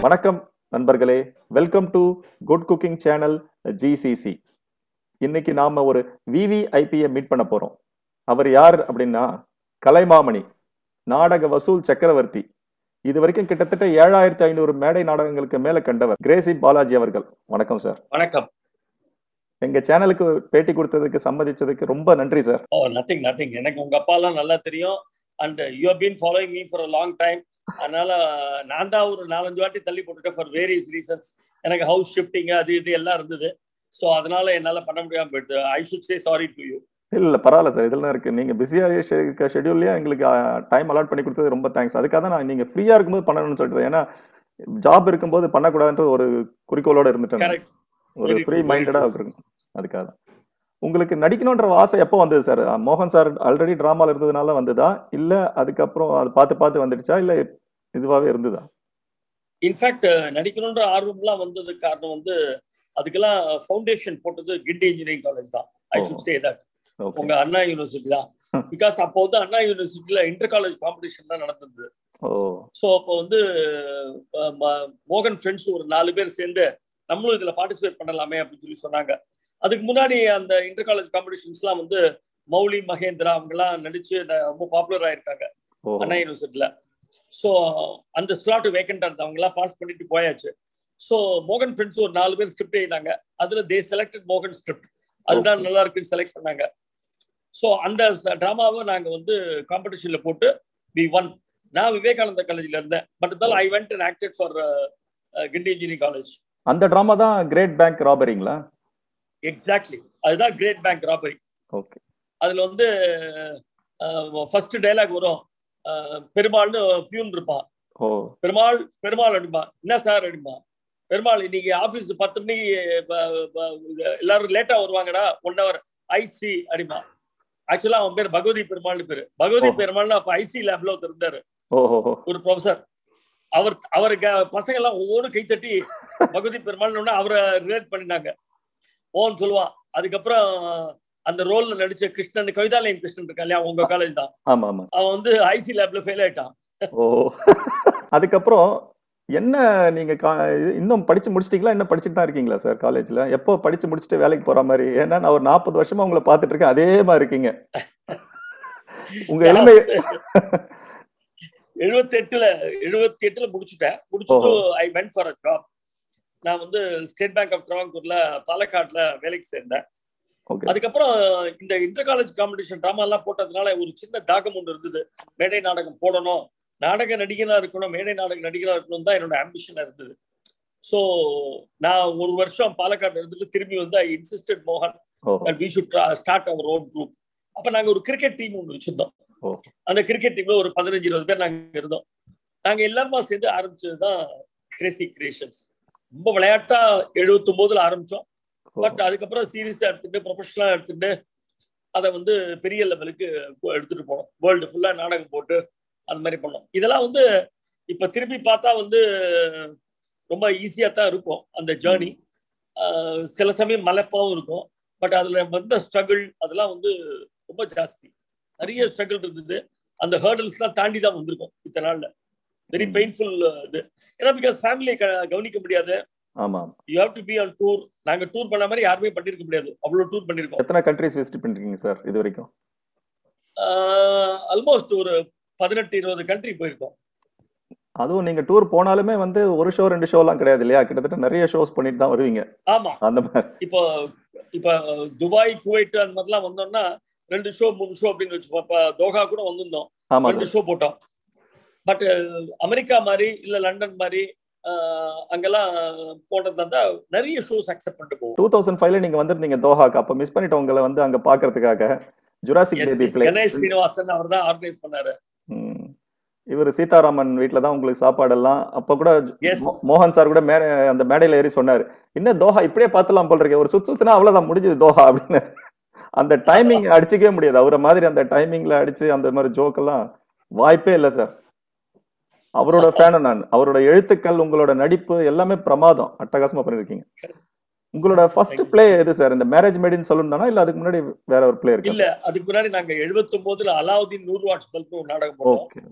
வணக்கம் நண்பர்களே welcome to good cooking channel GCC இன்னைக்கு நாம ஒரு விவிஐபியை மீட் பண்ண போறோம் அவர் யார் அப்படின்னா கலைமாமணி நாடக வசூல் சக்கரவர்த்தி இது வரைக்கும் கிட்டத்தட்ட ஏழாயிரத்தி ஐநூறு மேடை நாடகங்களுக்கு மேல கண்டவர் கிரேசி பாலாஜி அவர்கள் வணக்கம் சார் வணக்கம் எங்க சேனலுக்கு பேட்டி கொடுத்ததுக்கு சம்மதிச்சதுக்கு ரொம்ப நன்றி சார் ஓ நத்திங் நத்திங் எனக்கு உங்க அப்பாலாம் நல்லா தெரியும் and you have been following me for a long time அதனால நான் தான் ஒரு நாலஞ்சு வாட்டி தள்ளி போட்டுட்டேன் ஃபார் வேரியஸ் ரீசன்ஸ் எனக்கு ஹவுஸ் ஷிஃப்டிங் அது இது எல்லாம் இருந்தது ஸோ அதனால என்னால பண்ண முடியாம போயிடுது I should say sorry to you இல்ல இல்ல பரவாயில்ல சார் இதெல்லாம் இருக்கு நீங்க பிஸியா இருக்க ஷெடியூல்லயே எங்களுக்கு டைம் அலாட் பண்ணி கொடுத்தது ரொம்ப தேங்க்ஸ் அதுக்காக தான் நான் நீங்க ஃப்ரீயா இருக்கும்போது பண்ணணும்னு சொல்லிட்டு ஏன்னா ஜாப் இருக்கும்போது பண்ணக்கூடாதுன்ற ஒரு குறிக்கோளோட இருந்துட்டேன் கரெக்ட் ஒரு Very ஃப்ரீ good, very மைண்டடா இருக்கணும் அதுக்காக தான் உங்களுக்கு நடிக்கணுன்ற ஆசை எப்போ வந்தது சார் மோகன் சார் ஆல்ரெடி டிராமால இருந்ததுனால வந்ததா இல்ல அதுக்கப்புறம் அது பார்த்து பார்த்து வந்துடுச்சா இல்ல இதுவாவே இருந்ததா இன்ஃபேக்ட் நடிக்கணுன்ற ஆர்வம்லாம் வந்ததுக்கு காரணம் வந்து அதுக்கெல்லாம் ஃபவுண்டேஷன் போட்டது கிண்டி இன்ஜினியரிங் காலேஜ் தான் I oh. Should say that okay உங்க அண்ணா யூனிவர்சிட்டி தான் பிகாஸ் அப்போ வந்து அண்ணா யூனிவர்சிட்டியில இன்டர் காலேஜ் காம்படிஷன் தான் நடந்தது ஓ ஸோ அப்போ வந்து அஹ், ம- மோகன் ஃப்ரெண்ட்ஸ் ஒரு நாலு பேர் சேர்ந்து நம்மளும் இதுல பார்ட்டிசிபேட் பண்ணலாமே அப்படின்னு சொல்லி சொன்னாங்க அதுக்கு முன்னாடி அந்த இன்டர் காலேஜ் காம்படிஷன்ஸ்லாம் வந்து மௌலி மகேந்திரா அவங்கெல்லாம் நடிச்சு ந- ரொம்ப பாப்புலர் ஆயிருக்காங்க ஓ அண்ணா யூனிவர்சிட்டியில ஸோ அந்த ஸ்லாட் வேக்கண்டா இருந்தது அவங்க எல்லாம் பாஸ் பண்ணிட்டு போயாச்சு ஸோ மோகன் ஃப்ரெண்ட்ஸ் ஒரு நாலு பேர் ஸ்கிரிப்ட் எழுதினாங்க அதுல தே செலக்டட் மோகன் ஸ்கிரிப்ட் அதுதான் நல்லா இருக்குன்னு செலக்ட் பண்ணாங்க ஸோ அந்த டிராமாவை நாங்க வந்து காம்படிஷன்ல போட்டு வி ஒன் நான் விவேகானந்தா காலேஜ்ல இருந்தேன் பட் இருந்தாலும் I went and acted for Guindy engineering college அந்த டிராமா தான் கிரேட் பேங்க் ராபரிங்களா எக்ஸாக்ட்லி அதுதான் கிரேட் பேங்க் ராபரி ஓகே அதுல வந்து ஃபர்ஸ்ட் டைலாக் வரும் அஹ், பெருமாள்னு பியூன் இருப்பான் ஓ பெருமாள் பெருமாள் அடிமா என்ன சார் அடிமா பெருமாள் இன்னைக்கு ஆபீஸ் பத்து மணிக்கு ப- ப- இது எல்லாரும் லேட்டா வருவாங்கடா ஒன் ஹவர் ஐசி அடிமா ஆக்சுவலா அவன் பேர் பகவதி பெருமாள்னு பேரு பகவதி ஓ. பெருமாள்னு அப்ப ஐசி லேப்ல ஒருத்தர் இருந்தாரு ஓஹோ ஒரு ப்ரொஃபசர் அவர் அவருக்கு பசங்க எல்லாம் ஒவ்வொரு கைத்தட்டி பகவதி பெருமாள்னு அவரை ரிலேட் பண்ணினாங்க ஓன்னு சொல்லுவான் அதுக்கப்புறம் அந்த ரோல்ல நடிச்ச கிருஷ்ணன் கவிதாலயம் கிருஷ்ணன் இருக்கா இல்லையா உங்க காலேஜ் தான் ஆமா ஆமா அவன் வந்து ஐசி லேப்ல ஃபெயில் ஆயிட்டான் ஓ அதுக்கப்புறம் என்ன நீங்க கா- இது- இன்னும் படிச்சு முடிச்சிட்டீங்களா இன்னும் படிச்சுட்டு தான் இருக்கீங்களா சார் காலேஜ்ல எப்போ படிச்சு முடிச்சுட்டு வேலைக்கு போற மாதிரி ஏன்னா நான் ஒரு நாற்பது வருஷமா உங்களை பார்த்துட்டு இருக்கேன் அதே மாதிரி இருக்கீங்க உங்க எளிமை எழுபத்தி எட்டுல எழுபத்தி எட்டுல முடிச்சுட்டேன் முடிச்சுட்டு I went for a job நான் வந்து ஸ்டேட் பேங்க் ஆஃப் ட்ராவங்கூர்ல பாலக்காட்டுல வேலைக்கு சேர்ந்தேன் ஓகே அதுக்கப்புறம் இந்த இன்டர் காலேஜ் காம்படிஷன் ட்ராமா எல்லாம் போட்டதுனால ஒரு சின்ன தாக்கம் ஒன்று இருந்தது மேடை நாடகம் போடணும் நாடக நடிகனா இருக்கணும் மேடை நாடக நடிகனா இருக்கணும் தான் என்னோட ஆம்பிஷனா இருந்தது ஸோ நான் ஒரு வருஷம் பாலக்காடு இருந்துட்டு திரும்பி வந்து ஐ இன்சிஸ்டட் மோகன் oh we should start our own group அப்ப நாங்க ஒரு கிரிக்கெட் டீம் ஒன்று வச்சிருந்தோம் ஓ. அந்த கிரிக்கெட் டீம்ல ஒரு பதினஞ்சு இருபது பேர் நாங்க இருந்தோம் நாங்க எல்லாருமா சேர்ந்து ஆரம்பிச்சதுதான் கிரேசி கிரியேஷன்ஸ் ரொம்ப விளையாட்டா எழுபத்தி ஒன்பதுல ஆரம்பிச்சோம் பட் அதுக்கப்புறம் சீரியஸா எடுத்துட்டு ப்ரொஃபஷனலா எடுத்துட்டு அதை வந்து பெரிய லெவலுக்கு எடுத்துட்டு போனோம் வேர்ல்டு ஃபுல்லா நாடகம் போட்டு அந்த மாதிரி பண்ணோம் இதெல்லாம் வந்து இப்ப திரும்பி பார்த்தா வந்து ரொம்ப ஈஸியா தான் இருக்கும் அந்த ஜேர்னி சில சமயம் மலைப்பாவும் இருக்கும் பட் அதுல வந்த ஸ்ட்ரகிள் அதெல்லாம் வந்து ரொம்ப ஜாஸ்தி நிறைய ஸ்ட்ரகிள் இருந்தது அந்த ஹேர்டல்ஸ்லாம் தாண்டி தான் வந்திருக்கோம் இத்தனை நாள்ல வெரி ம். பெயின்ஃபுல் இது ஏன்னா பிகாஸ் ஃபேமிலியை கவனிக்க முடியாது ஆமா you have to be on tour நாங்க டூர் பண்ண மாதிரி யாருமே பண்ணிருக்க முடியாது அவ்வளவு டூர் பண்ணிருக்கோம் எத்தனை கண்ட்ரிஸ் விசிட் பண்ணிருக்கீங்க சார் இது வரைக்கும் ஆல்மோஸ்ட் ஒரு பதினெட்டு இருபது கண்ட்ரி போயிருக்கோம் அதுவும் நீங்க டூர் போனாலுமே வந்து ஒரு ஷோ ரெண்டு ஷோலாம் கிடையாது இல்லையா கிட்டத்தட்ட நிறைய ஷோஸ் பண்ணிட்டு தான் வருவீங்க ஆமா அந்த மாதிரி இப்போ இப்போ துபாய் குவைட் அந்த மாதிரிலாம் வந்தோம்னா ரெண்டு ஷோ மூணு ஷோ அப்படின்னு வச்சு இப்ப தோஹா கூட வந்திருந்தோம் ஆமா ரெண்டு சார் ஷோ போட்டோம் பட் அமெரிக்கா மாதிரி இல்ல லண்டன் மாதிரி அஹ், அங்கெல்லாம் போட்டது இருந்தா நிறைய ஷோஸ் அக்செப்ட் பண்ணிட்டு போவோம் டூ தௌசண்ட் ஃபைவ்ல நீங்க வந்திருந்தீங்க தோஹாக்கு அப்ப மிஸ் பண்ணிட்டு உங்களை வந்து அங்க பாக்குறதுக்காக Jurassic Yes, baby yes. Play Ganesh Srinivasan அவர் தான் ஆர்கனைஸ் பண்ணாரு இவர் சீதாராமன் வீட்ல தான் உங்களுக்கு சாப்பாடெல்லாம் அப்ப கூட Yes. மோ- மோகன் சார் கூட மே அந்த மேடையில ஏறி சொன்னாரு என்ன தோஹா இப்படியே பார்த்துலாம் போல் இருக்கே ஒரு சுத்து சுத்துனா அவ்வளவுதான் முடிஞ்சது தோஹா அப்படின்னு அந்த டைமிங் அடிச்சுக்கவே முடியாது அவரை மாதிரி அந்த டைமிங்ல அடிச்சு அந்த மாதிரி ஜோக் எல்லாம் வாய்ப்பே இல்லை சார் அவரோட ஃபேனும் நான் அவரோட எழுத்துக்கள் உங்களோட நடிப்பு எல்லாமே பிரமாதம் அட்டகாசமா பண்ணிருக்கீங்க உங்களோட ஃபர்ஸ்ட் Thank you. பிளே எது சார் இந்த மேரேஜ் மேடின்னு சொல்லணும் தானா இல்ல அதுக்கு முன்னாடி வேற ஒரு பிளே இருக்கு இல்ல அதுக்கு முன்னாடி நாங்க 79 அலாவுதீன் நூறு வாட்ஸ் பல்ப் ஒரு நாடகம் போட்டோம் ஓகே ஓகே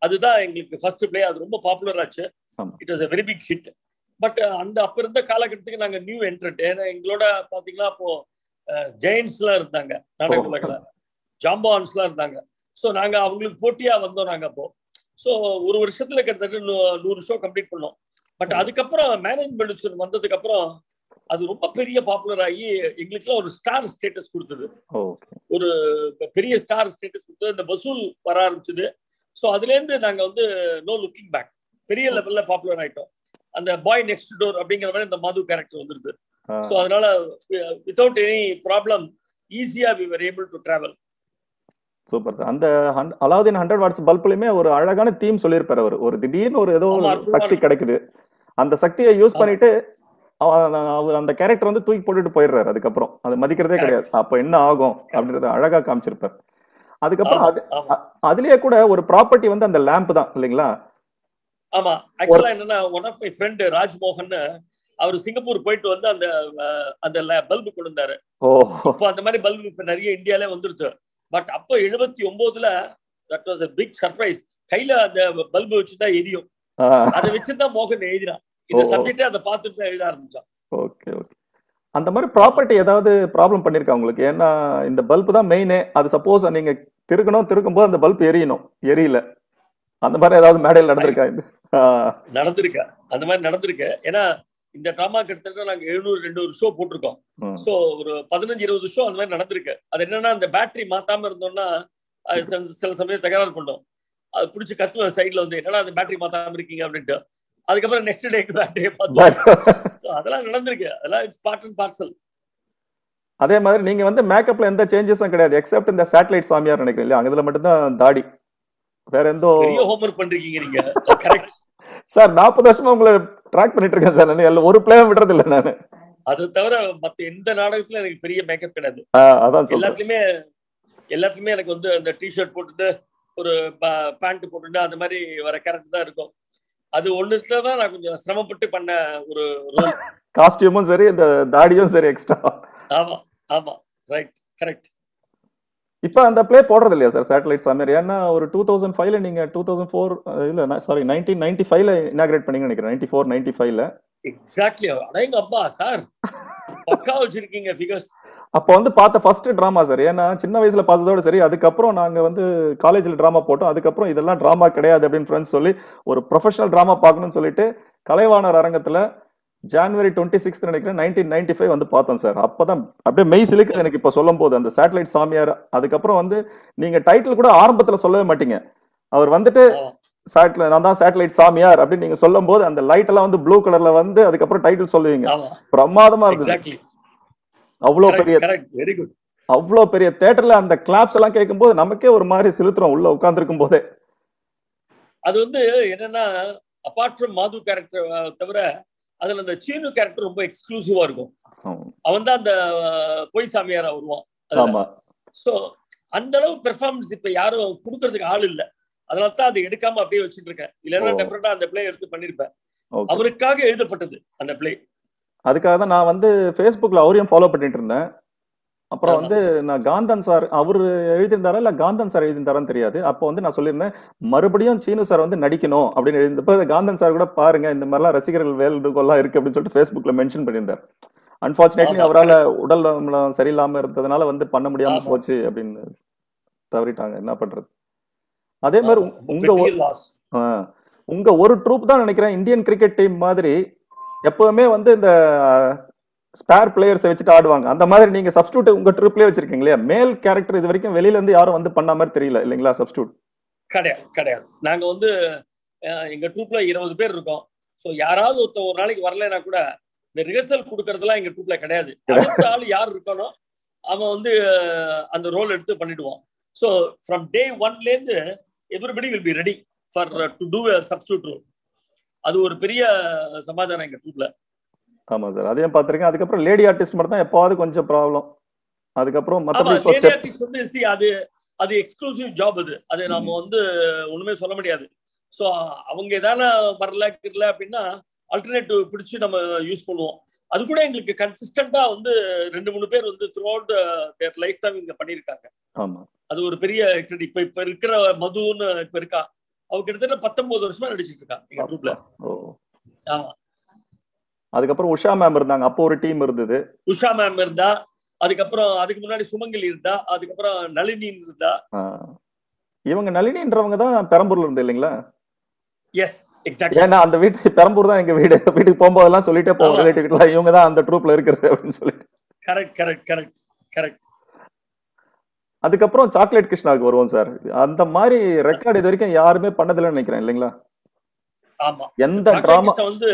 அதுதான் எங்களுக்கு ஃபர்ஸ்ட் பிளே அது ரொம்ப பாப்புலர் ஆச்சு ஆமா. It was a very big hit but அந்த அப்ப இருந்த காலகட்டத்துக்கு நாங்க நியூ என்ட்ரட் ஏன்னா எங்களோட பாத்தீங்கன்னா அப்போ ஜெயின்ஸ்லாம் இருந்தாங்க நாடக ஓ. உலகில் ஜாம்பான்ஸ்லாம் இருந்தாங்க ஸோ நாங்க அவங்களுக்கு போட்டியா வந்தோம் நாங்க அப்போ ஸோ ஒரு வருஷத்துல கிட்டத்தட்ட நூ- நூறு ஷோ கம்ப்ளீட் பண்ணோம் பட் அதுக்கப்புறம் மேனேஜ்மெண்ட் வந்ததுக்கு அப்புறம் அது ரொம்ப பெரிய பாப்புலர் ஆகி எங்களுக்குலாம் ஒரு ஸ்டார் ஸ்டேட்டஸ் கொடுத்தது ஓகே ஒரு பெரிய ஸ்டார் ஸ்டேட்டஸ் கொடுத்தது இந்த வசூல் வர ஆரம்பிச்சது ஸோ அதுலேருந்து நாங்க வந்து நோ லுக்கிங் பேக் பெரிய லெவல்ல பாப்புலர் ஆயிட்டோம் அந்த பாய் நெக்ஸ்ட் டோர் அப்படிங்கிற மாதிரி இந்த மது கேரக்டர் வந்துருது ஸோ அதனால வித்தவுட் எனி ப்ராப்ளம் ஈஸியா we were able to travel super sir அந்த hun- அலாவுதீன் ஹண்ட்ரட் வாட்ஸ் பல்ப்லயுமே ஒரு அழகான தீம் சொல்லியிருப்பாரு அவர் ஒரு திடீர்னு ஒரு ஏதோ ஒரு ஆமா, அற்புதமான- சக்தி கிடைக்குது அந்த சக்தியை யூஸ் ஆமா. பண்ணிட்டு அவ- அவர் அந்த கேரக்டர் வந்து தூக்கி போட்டுட்டு போயிடுறாரு அதுக்கப்புறம் அது மதிக்கிறதே கிடையாது அப்ப என்ன ஆகும் அப்படின்றத அழகா காமிச்சிருப்பார் அதுக்கப்புறம் அது ஆமா அதுலயே கூட ஒரு ப்ராப்பர்ட்டி வந்து அந்த லேம்ப் தான் இல்லைங்களா ஆமா ஆக்சுவலா என்னன்னா one of my friend Rajmohan அவர் சிங்கப்பூர் போயிட்டு வந்து அந்த அஹ், அந்த பல்பு கொண்டு வந்தாரு ஓ இப்போ அந்த மாதிரி பல்பு இப்ப நிறைய இந்தியாலே வந்துருச்சு பட் அப்போ எழுபத்தி ஒன்பதுல that was a big surprise கையில அந்த பல்பு வச்சுட்டா எரியும் ஆ, அதை வச்சுதான் மோகன் எழுதினான் இந்த ஓ. சப்ஜெக்டே அதை பார்த்துட்டு தான் எழுத ஆரம்பிச்சான் ஓகே ஓகே அந்த மாதிரி ப்ராப்பர்ட்டி ஏதாவது ப்ராப்ளம் பண்ணிருக்கா உங்களுக்கு ஏன்னா இந்த பல்ப் தான் மெயினே அது சப்போஸ் நீங்க திருக்கணும் திருக்கும் போது அந்த பல்ப் எரியணும் எரியல அந்த மாதிரி ஏதாவது மேடையில் நடந்திருக்கா இது ஆ, நடந்திருக்கு அந்த மாதிரி நடந்திருக்கு ஏன்னா இந்த ட்ராமா கிட்டத்தட்ட நாங்க எழுநூறு ரெண்டு ஒரு ஷோ போட்டிருக்கோம் ம். சோ ஒரு பதினஞ்சு இருபது ஷோ அந்த மாதிரி நடந்திருக்கு அது என்னன்னா அந்த பேட்டரி மாத்தாம இருந்தோம்னா அது சில- சில சமயம் தகராறு பண்ணோம் அது பிடிச்சி கத்துவேன் சைட்ல வந்து என்னடா அந்த பேட்டரி மாத்தாம இருக்கீங்க அப்படின்ட்டு அதுக்கப்புறம் நெக்ஸ்ட் டே பேட்டரியை பார்த்தோம் So அதெல்லாம் நடந்திருக்கு அதெல்லாம் இட்ஸ் பார்ட் அண்ட் பார்சல் அதே மாதிரி நீங்க வந்து மேக்கப்ல எந்த சேஞ்சஸும் கிடையாது எக்ஸப்ட் இந்த சேட்டலைட் சாமியார் நினைக்கிறேன் இல்லையா அங்கதுல மட்டும்தான் தாடி வேற எந்த பெரிய ஹோம்ஒர்க் பண்றீங்க நீங்க கரெக்ட் சார் நாற்பது வருஷமா உங்களை ட்ராக் பண்ணிட்டு இருக்கேன் சார் நான் எல்லா- ஒரு பிளே விடுறது இல்லை நான் அதை தவிர மத்த எந்த நாடகத்துல எனக்கு பெரிய மேக்கப் கிடையாது அதான் சொல்றேன் எல்லாத்துலயுமே எல்லாத்துலயுமே எனக்கு வந்து அந்த டிஷர்ட் போட்டுட்டு ஒரு பேண்ட் போட்டுட்டு அந்த மாதிரி வர கேரக்டர் தான் இருக்கும் அது ஒண்ணுத்துல தான் நான் கொஞ்சம் சிரமப்பட்டு பண்ண ஒரு ரோல் காஸ்டியூமும் சரி இந்த தாடியும் சரி எக்ஸ்ட்ரா ஆமா ஆமா ரைட் கரெக்ட் இப்போ அந்த ப்ளே போடுறது இல்லையா சார் சேட்டலைட் சாமியார் ஏன்னா ஒரு டூ தௌசண்ட் ஃபைவ்ல நீங்க டூ தௌசண்ட் ஃபோர் இல்ல சாரி நைன்டீன் நைன்டி ஃபைவ்ல இனாகிரேட் பண்ணீங்கன்னு நினைக்கிறேன் நைன்டி ஃபோர் நைன்டி ஃபைவ்ல எக்ஸாக்ட்லி அடேங்க அப்பா சார் பக்கா வச்சிருக்கீங்க ஃபிகர்ஸ் அப்போ வந்து பார்த்த ஃபர்ஸ்ட் ட்ராமா சார் ஏன்னா சின்ன வயசுல பார்த்ததோட சரி அதுக்கப்புறம் நாங்க வந்து காலேஜ்ல ட்ராமா போட்டோம் அதுக்கப்புறம் இதெல்லாம் ட்ராமா கிடையாது அப்படின்னு ஃப்ரெண்ட்ஸ் சொல்லி ஒரு ப்ரொஃபஷனல் ட்ராமா பார்க்கணும்னு சொல்லிட்டு கலைவாணர் அரங்கத்துல ஜான்வரி டுவெண்ட்டி சிக்ஸ்த் நினைக்கிறேன் நைன்டீன் நைன்டி ஃபைவ் வந்து பார்த்தோம் சார் அப்பதான் அப்படியே மெய் சிலுக்குது எனக்கு இப்போ சொல்லும் போது அந்த சேட்டலைட் சாமியார் அதுக்கப்புறம் வந்து நீங்க டைட்டில் கூட ஆரம்பத்துல சொல்லவே மாட்டீங்க அவர் வந்துட்டு சேட்டலைட் நான் தான் சேட்டலைட் சாமியார் அப்படின்னு நீங்க சொல்லும் போது அந்த லைட் எல்லாம் வந்து ப்ளூ கலர்ல வந்து அதுக்கப்புறம் டைட்டில் சொல்லுவீங்க ஆமா பிரமாதமா இருந்தது எக்ஸாக்ட்லி அவ்வளோ பெரிய கரெக்ட் வெரி குட் அவ்வளோ பெரிய தேட்டர்ல அந்த கிளாப்ஸ் எல்லாம் கேட்கும்போது நமக்கே ஒரு மாதிரி சிலுத்துறோம் உள்ள உட்கார்ந்துருக்கும் போதே அது வந்து என்னன்னா அபார்ட் ஃப்ரம் மாது கேரக்டர் தவிர அதுல அந்த சீனு கேரக்டர் ரொம்ப எக்ஸ்க்ளூசிவா இருக்கும் அவன் தான் அந்த அஹ், பொய் சாமியாரா வருவான் அதுல. ஆமா சோ அந்த அளவு பெர்ஃபார்மன்ஸ் இப்ப யாரும் கொடுக்கறதுக்கு ஆள் இல்ல அதனால தான் அதை எடுக்காம அப்படியே வச்சுட்டு இருக்கேன் இல்லைன்னா ஓ. டெஃபரெண்டா அந்த பிளே எடுத்து பண்ணிருப்பேன் ஓகே அவருக்காக எழுதப்பட்டது அந்த பிளே அதுக்காக தான் நான் வந்து ஃபேஸ்புக்ல அவரையும் ஃபாலோ பண்ணிட்டு இருந்தேன் அப்புறம் ஆமா. வந்து நான் காந்தன் சார் அவர் எழுதியிருந்தாரா இல்ல காந்தன் சார் எழுதியிருந்தாரான்னு தெரியாது அப்போ வந்து நான் சொல்லியிருந்தேன் மறுபடியும் சீனு சார் வந்து நடிக்கணும் அப்படின்னு எழுதியப்போ காந்தன் சார் கூட பாருங்க இந்த மாதிரிலாம் ரசிகர்கள் வேல்டுகோலாம் இருக்கு அப்படின்னு சொல்லிட்டு ஃபேஸ்புக்ல மென்ஷன் பண்ணியிருந்தார் அன்பார்ச்சுனேட்லி ஆமா, அவரால் உடல் நலம் சரியில்லாம இருந்ததுனால வந்து பண்ண முடியாம ஆமா. போச்சு அப்படின்னு தவறிட்டாங்க என்ன பண்றது அதே மாதிரி உங்க ஒ- பெரிய லாஸ் ஆ. உங்க ஒரு ட்ரூப் தான் நினைக்கிறேன் இந்தியன் கிரிக்கெட் டீம் மாதிரி எப்பவுமே வந்து இந்த ஸ்பேர் பிளேயர்ஸை வச்சுட்டு ஆடுவாங்க அந்த மாதிரி நீங்க சப்ஸ்டியூட் உங்க ட்ரூப்லயே வச்சிருக்கீங்க இல்லையா மேல் கேரக்டர் இது வரைக்கும் வெளியில இருந்து யாரும் வந்து பண்ண மாதிரி தெரியல இல்லைங்களா சப்ஸ்டியூட் கிடையாது கிடையாது நாங்க வந்து அஹ், எங்க ட்ரூப்ல இருபது பேர் இருக்கோம் சோ யாராவது ஒருத்தன் ஒரு நாளைக்கு வரலைன்னா கூட இந்த ரிஹர்சல் கொடுக்கறதுலாம் எங்க ட்ரூப்ல கிடையாது அடுத்த ஆள் யார் இருக்கானோ அவன் வந்து அஹ், அந்த ரோல் எடுத்து பண்ணிடுவான் ஸோ ஃப்ரம் டே ஒன்ல இருந்து everybody will be ready for to do substitute role அது ஒரு பெரிய சமாதானம் எங்க ட்ரூப்ல ஆமா சார் அதையும் பார்த்திருக்கேன் அதுக்கப்புறம் லேடி ஆர்டிஸ்ட் மட்டும் தான் எப்பாவது கொஞ்சம் ப்ராப்ளம் அதுக்கப்புறம் ஆமா மத்தபடி இப்போ லேடி ஸ்டெப் ஆர்டிஸ்ட் வந்து see அது அது எக்ஸ்க்ளூசிவ் ஜாப் அது அது நாம வந்து ஒண்ணுமே சொல்ல முடியாது ஸோ அவங்க எதான வரல கிரல அப்படின்னா அல்டர்னேட்டிவ் பிடிச்சு நம்ம யூஸ் பண்ணுவோம் அது கூட எங்களுக்கு கன்சிஸ்டண்டா வந்து ரெண்டு மூணு பேர் வந்து throughout their life time இங்க பண்ணியிருக்காங்க ஆமா அது ஒரு பெரிய credit. இப்ப இப்ப இருக்கிற மதுன்னு இப்ப இருக்கா அவ கிட்டத்தட்ட பத்தொன்பது வருஷமா நடிச்சிட்டு இருக்கா எங்க ட்ரூப்ல ஓ ஆமா அதுக்கப்புறம் உஷா மேம் இருந்தாங்க அப்போ ஒரு டீம் இருந்தது உஷா மேம் இருந்தா அதுக்கப்புறம் அதுக்கு முன்னாடி சுமங்கலி இருந்தா அதுக்கப்புறம் நளினி இருந்தா ஆ. இவங்க நளினின்றவங்க தான் பெரம்பூர்ல இருந்து இல்லைங்களா எஸ் எக்ஸாக்ட்லி ஏன்னா அந்த வீட்டு பெரம்பூர் தான் எங்க வீடு வீட்டுக்கு போகும்போதெல்லாம் சொல்லிட்டே போவோம் ஆமா. ரிலேட்டிவ் கிட்ட இவங்க தான் அந்த ட்ரூப்ல இருக்கிறது அப்படின்னு சொல்லிட்டு கரெக்ட் கரெக்ட் கரெக்ட் கரெக்ட் அதுக்கப்புறம் சாக்லேட் கிருஷ்ணாவுக்கு வருவோம் சார் அந்த மாதிரி ரெக்கார்டு இது வரைக்கும் யாருமே பண்ணதில்லைன்னு நினைக்கிறேன் இல்லைங்களா ஆமா எந்த சாக்லேட் டிராமா கிருஷ்ணா வந்து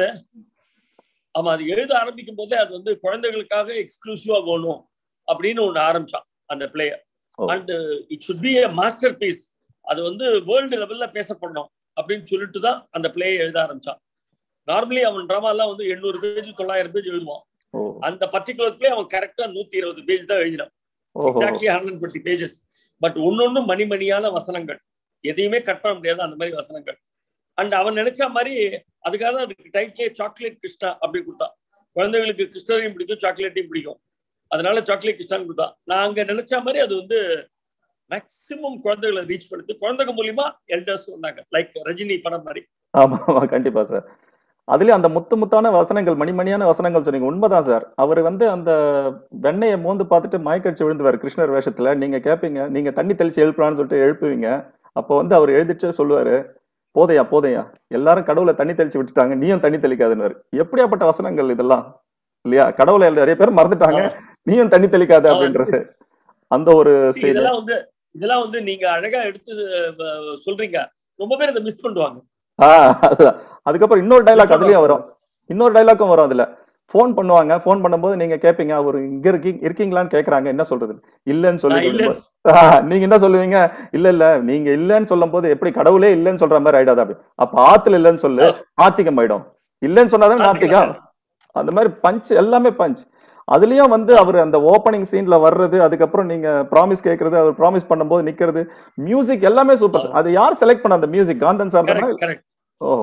ஆமா அது எழுத ஆரம்பிக்கும் போதே அது வந்து குழந்தைகளுக்காக எக்ஸ்க்ளூசிவா வேணும் அப்படின்னு ஒண்ணு ஆரம்பிச்சான் அந்த player oh. And it should be a masterpiece அது வந்து வேர்ல்டு லெவல்ல பேசப்படணும் அப்படின்னு சொல்லிட்டு தான் அந்த பிளே எழுத ஆரம்பிச்சான் நார்மலி அவன் drama எல்லாம் வந்து எண்ணூறு பேஜ் தொள்ளாயிரம் பேஜ் எழுதுவான் ஓ அந்த பர்டிகுலர் பிளே அவன் கரெக்டா நூத்தி இருபது பேஜ் தான் எழுதினான் ஓஹோ exactly hundred twenty pages but ஒன்னொன்னு மணிமணியான வசனங்கள் எதையுமே கட் பண்ண முடியாது அந்த மாதிரி வசனங்கள் அண்ட் அவன் நினைச்ச மாதிரி அதுக்காக தான் அதுக்கு டைட்டிலே சாக்லேட் கிருஷ்ணா அப்படி கொடுத்தான் குழந்தைகளுக்கு கிருஷ்ணரையும் பிடிக்கும் சாக்லேட்டையும் பிடிக்கும் அதனால சாக்லேட் கிருஷ்ணான்னு கொடுத்தா நான் அங்க நினைச்ச மாதிரி அது வந்து மேக்சிமம் குழந்தைகளை ரீச் பண்ணுது குழந்தைங்க மூலியமா எல்டர்ஸ் வந்தாங்க லைக் ரஜினி படம் மாதிரி ஆமா ஆமா கண்டிப்பா சார் அதுலயும் அந்த முத்து முத்தான வசனங்கள் மணிமணியான வசனங்கள் சொன்னீங்க உண்மைதான் சார் அவர் வந்து அந்த வெண்ணையை மோந்து பார்த்துட்டு மயக்கடிச்சு விழுந்துவார் கிருஷ்ணர் வேஷத்துல நீங்க கேட்பீங்க நீங்க தண்ணி தெளிச்சு எழுப்பலாம்னு சொல்லிட்டு எழுப்புவீங்க அப்போ வந்து அவர் எழுதிட்டு சொல்லுவாரு போதையா போதையா எல்லாரும் கடவுளை தண்ணி தெளிச்சு விட்டுட்டாங்க நீயும் தண்ணி தெளிக்காதுன்னு எப்படியாப்பட்ட வசனங்கள் இதெல்லாம் இல்லையா கடவுளை நிறைய பேர் மறந்துட்டாங்க நீயும் தண்ணி தெளிக்காத அப்படின்றது அந்த ஒரு See, செய்தி இதெல்லாம் வந்து இதெல்லாம் வந்து நீங்க அழகா எடுத்து அஹ், சொல்றீங்க ரொம்ப பேர் இதை மிஸ் பண்ணுவாங்க ஆஹ் அதுதான். அதுக்கப்புறம் இன்னொரு டைலாக் அதுலயும் வரும் இன்னொரு டைலாக்கும் வரும் அதுல ஃபோன் பண்ணுவாங்க ஃபோன் பண்ணும்போது நீங்க கேட்பீங்க அவர் இங்க இருக்கீங்க இருக்கீங்களான்னு கேக்குறாங்க என்ன சொல்றது இல்லன்னு சொல்லி நான் இல்லைன்னு சொல்லும்போது, ஆஹ், நீங்க என்ன சொல்லுவீங்க இல்ல இல்ல நீங்க இல்லன்னு சொல்லும் போது எப்படி கடவுளே இல்லன்னு சொல்ற மாதிரி ஆயிடாது அப்படி அப்ப ஆத்துல இல்லன்னு சொல்லு ஆத்திகம் ஆயிடும் இல்லன்னு சொன்னாதான் நாத்திகம் அந்த மாதிரி பஞ்ச் எல்லாமே பஞ்ச் அதுலயும் வந்து அவர் அந்த ஓப்பனிங் சீன்ல வர்றது அதுக்கப்புறம் நீங்க ப்ராமிஸ் கேக்குறது அவர் ப்ராமிஸ் பண்ணும்போது நிக்கிறது மியூசிக் எல்லாமே சூப்பர் அது யார் செலக்ட் பண்ண அந்த மியூசிக் காந்தன் சார் தானே கரெக்ட் கரெக்ட் ஓஹோ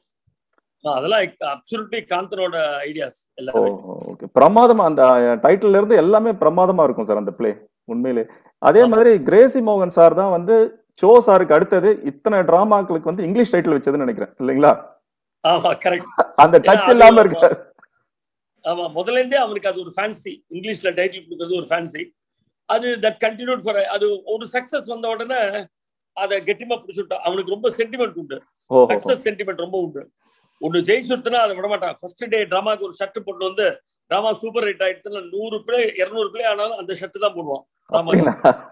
அதெல்லாம் அப்சல்யூட்லி காந்தனோட ஐடியாஸ் ஓ எல்லாமே ஓகே பிரமாதமா அந்த டைட்டில்ல இருந்து எல்லாமே பிரமாதமா இருக்கும் சார் அந்த ப்ளே உண்மையிலே அதே ஆமா. மாதிரி கிரேசி மோகன் சார் தான் வந்து சோ சாருக்கு அடுத்தது இத்தனை டிராமாக்களுக்கு வந்து இங்கிலீஷ் டைட்டில் வச்சதுன்னு நினைக்கிறேன் இல்லைங்களா ஆமா கரெக்ட் அந்த டச் அது இல்லாம ஆமா. இருக்காரு ஆமா முதல்ல இருந்தே அவனுக்கு அது ஒரு ஃபேன்சி இங்கிலீஷ்ல டைட்டில் கொடுக்கறது ஒரு ஃபேன்சி அது தட் கண்டினியூட் ஃபார் அது ஒரு சக்சஸ் வந்த உடனே அதை கெட்டிமா பிடிச்சுட்டான் அவனுக்கு ரொம்ப சென்டிமெண்ட் உண்டு ஓஹோ சக்சஸ் சென்டிமெண்ட் ரொம்ப உண்டு ஒன்னு ஜெயிச்சுட்டுனா அதை விட மாட்டான் ஃபர்ஸ்ட் டே டிராமாக்கு ஒரு ஷர்ட் போட்டு வந்து டிராமா சூப்பர் ஹிட் ஆயிடுச்சுன்னா நூறு பிளே இருநூறு பிளே ஆனாலும் அந்த ஷர்ட் தான் போடுவான் ஆமா அப்படிங்களா?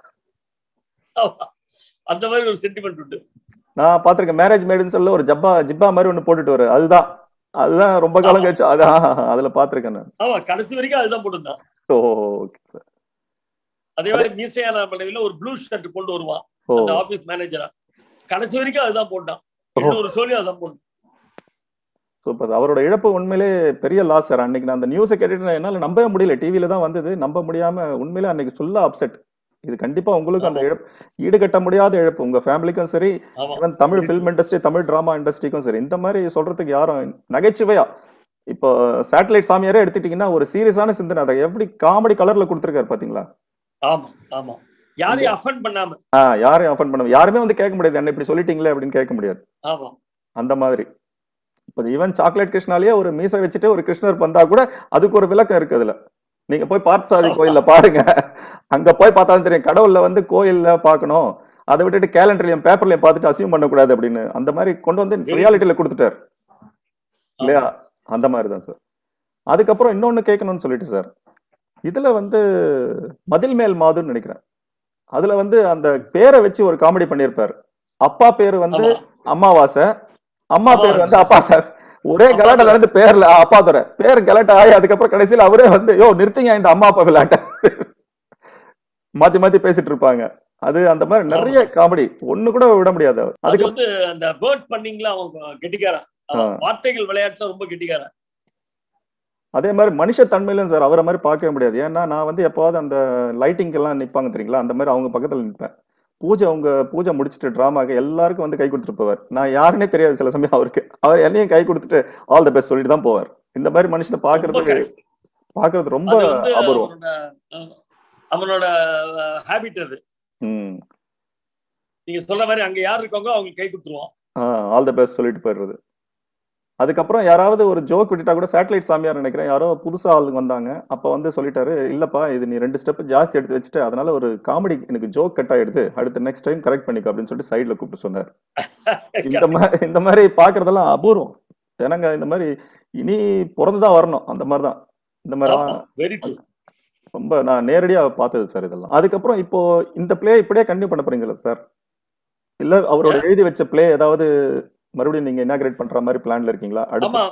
அந்த மாதிரி ஒரு சென்டிமெண்ட் உண்டு நான் பாத்திருக்கேன் மேரேஜ் மேடுன்னு சொல்ல ஒரு ஜப்பா ஜிப்பா மாதிரி ஒண்ணு போட்டுட்டு வரு அதுதான் அதுதான் ரொம்ப காலம் ஆமா. கழிச்சு அதான் அதுல பாத்திருக்கேன் நான் ஆமா கடைசி வரைக்கும் அதுதான் போட்டுருந்தான் ஓ ஓகே சார் அதே மாதிரி மீசையான மனைவில ஒரு ப்ளூ ஷர்ட் கொண்டு வருவான் ஓ அந்த ஆபீஸ் மேனேஜரா கடைசி வரைக்கும் அதுதான் போட்டான் இன்னொரு சோழி அதுதான் போட்டான் சூப்பர் சார். அவரோட இழப்பு உண்மையிலே பெரிய லாஸ் சார் அன்னைக்கு நான் அந்த நியூஸை கேட்டுட்டு நான் என்னால நம்பவே முடியல டிவில தான் வந்தது நம்ப முடியாம உண்மையிலே அன்னைக்கு ஃபுல்லா அப்செட் இது கண்டிப்பா உங்களுக்கு அந்த ஆமா. இழப்பு ஈடுகட்ட முடியாத இழப்பு உங்க ஃபேமிலிக்கும் சரி ஆமா even Tamil film industry Tamil drama இண்டஸ்ட்ரிக்கும் சரி இந்த மாதிரி சொல்றதுக்கு யாரும் நகைச்சுவையா இப்போ சேட்டலைட் சாமியாரே எடுத்துட்டீங்கன்னா ஒரு சீரியஸான சிந்தனை அதை எப்படி காமெடி கலர்ல கொடுத்துருக்காரு பாத்தீங்களா ஆமா ஆமா யாரையும் அஃபண்ட் பண்ணாம ஆ யாரையும் அஃபன் பண்ண யாருமே வந்து கேட்க முடியாது என்ன இப்படி சொல்லிட்டீங்களே அப்படின்னு கேட்க முடியாது ஆமா அந்த மாதிரி இப்போ ஈவன் சாக்லேட் கிருஷ்ணாலேயே ஒரு மீசை வச்சுட்டு ஒரு கிருஷ்ணர் வந்தா கூட அதுக்கு ஒரு விளக்கம் இருக்கு அதுல நீங்க போய் பார்த்தசாதி கோயில்ல பாருங்க அங்க போய் பார்த்தாலும் தெரியும் கடவுள்ல வந்து கோயில்ல பார்க்கணும் அதை விட்டுட்டு கேலண்டர்லயும் பேப்பர்லயும் பார்த்துட்டு அசியூம் பண்ணக்கூடாது அப்படின்னு அந்த மாதிரி கொண்டு வந்து Very ரியாலிட்டியில கொடுத்துட்டார் இல்லையா அந்த மாதிரி தான் சார் அதுக்கப்புறம் இன்னொன்னு கேட்கணும்னு சொல்லிட்டு சார் இதுல வந்து மதில் மேல் மாதுன்னு நினைக்கிறேன் அதுல வந்து அந்த பேரை வச்சு ஒரு காமெடி பண்ணியிருப்பாரு அப்பா பேரு வந்து ஆமா அமாவாசை அம்மா பேர் அமாவாசை. வந்து அப்பா சார் ஒரே அப்பா கலாட்டா துரை. நடந்து பேர்ல ஆ, அப்பா துறை பேர் கலாட்டா ஆகி அதுக்கப்புறம் கடைசியில அவரே வந்து யோ நிறுத்திங்க இந்த அம்மா அப்பா விளையாட்ட மாத்தி மாத்தி பேசிட்டு இருப்பாங்க அது அந்த மாதிரி நிறைய காமெடி ஒண்ணு கூட விட முடியாது அவர். அது அதுக்கு வந்து அந்த பேர்ட் பண்ணீங்களா அவன் கெட்டிக்காரன் அவன் வார்த்தைகள் விளையாட்டுல ரொம்ப கெட்டிக்காரன் அதே மாதிரி மனுஷ தன்மையிலும் சார் அவரை மாதிரி பார்க்கவே முடியாது ஏன்னா நான் வந்து எப்போவாவது அந்த லைட்டிங் எல்லாம் நிப்பாங்க தெரியுங்களா அந்த மாதிரி அவங்க பக்கத்துல நிற்பேன் பூஜை அவங்க பூஜை முடிச்சுட்டு டிராமாக்கு எல்லாருக்கும் வந்து கை கொடுத்துட்டு போவார் நான் யாருன்னே தெரியாது சில சமயம் அவருக்கு அவர் என்னையும் கை கொடுத்துட்டு ஆல் த பெஸ்ட் சொல்லிட்டு தான் போவார் இந்த மாதிரி மனுஷனை ரொம்ப பாக்குறது correct. பாக்குறது ரொம்ப அது வந்து அபூர்வம் அவனோட அஹ், அவனோட ஹாபிட் அது ம் நீங்க சொல்ற மாதிரி அங்க யார் இருக்காங்க அவங்களுக்கு கை கொடுத்துருவான் ஆல் த பெஸ்ட் சொல்லிட்டு போயிடுறது அதுக்கப்புறம் யாராவது ஒரு ஜோக் விட்டுட்டா கூட சேட்டலைட் சாமியார் நினைக்கிறேன் யாரோ புதுசா ஆளுங்க வந்தாங்க அப்ப வந்து சொல்லிட்டாரு இல்லப்பா இது நீ ரெண்டு ஸ்டெப் ஜாஸ்தி எடுத்து வச்சுட்டு அதனால ஒரு காமெடி எனக்கு ஜோக் கட் ஆயிடுது அடுத்த நெக்ஸ்ட் டைம் கரெக்ட் பண்ணிக்க அப்படின்னு சொல்லிட்டு சைடுல கூப்பிட்டு சொன்னார் இந்த மாதிரி இந்த மாதிரி பாக்குறதெல்லாம் அபூர்வம் ஏன்னாங்க இந்த மாதிரி இனி பிறந்துதான் வரணும் அந்த மாதிரி தான் இந்த மாதிரி வெரி ட்ரூ ரொம்ப நான் நேரடியா பார்த்தது சார் இதெல்லாம் அதுக்கப்புறம் இப்போ இந்த பிளே இப்படியே கண்டினியூ பண்ண போறீங்களா சார் இல்ல அவரோட எழுதி வச்ச பிளே ஏதாவது மறுபடியும் நீங்க இனாகிரேட் பண்ற மாதிரி பிளான்ல இருக்கீங்களா அடுத்து ஆமா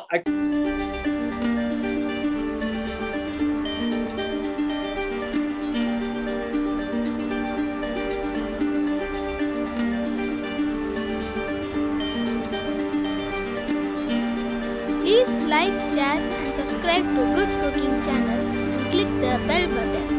Please like, share and subscribe to Good Cooking channel and click the bell button.